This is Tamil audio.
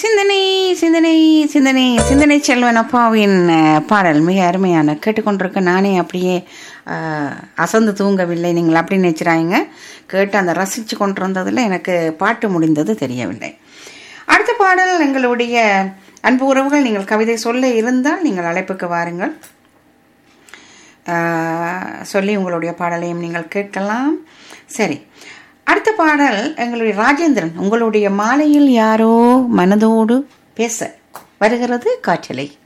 சிந்தனை சிந்தனை சிந்தனை சிந்தனை செல்வன் அப்பாவின் அஹ், பாடல் மிக அருமையான கேட்டுக்கொண்டிருக்க நானே அப்படியே அஹ், அசந்து தூங்கவில்லை நீங்கள் அப்படி நினைச்சிராங்க கேட்டு அந்த ரசித்து கொண்டிருந்ததில் எனக்கு பாட்டு முடிந்தது தெரியவில்லை அடுத்த பாடல் எங்களுடைய அன்பு உறவுகள் நீங்கள் கவிதை சொல்ல இருந்தால் நீங்கள் அழைப்புக்கு வாருங்கள் ஆஹ், சொல்லி உங்களுடைய பாடலையும் நீங்கள் கேட்கலாம் சரி அடுத்த பாடல் எங்களுடைய ராஜேந்திரன் உங்களுடைய மாலையில் யாரோ மனதோடு பேச வருகிறது காற்றலை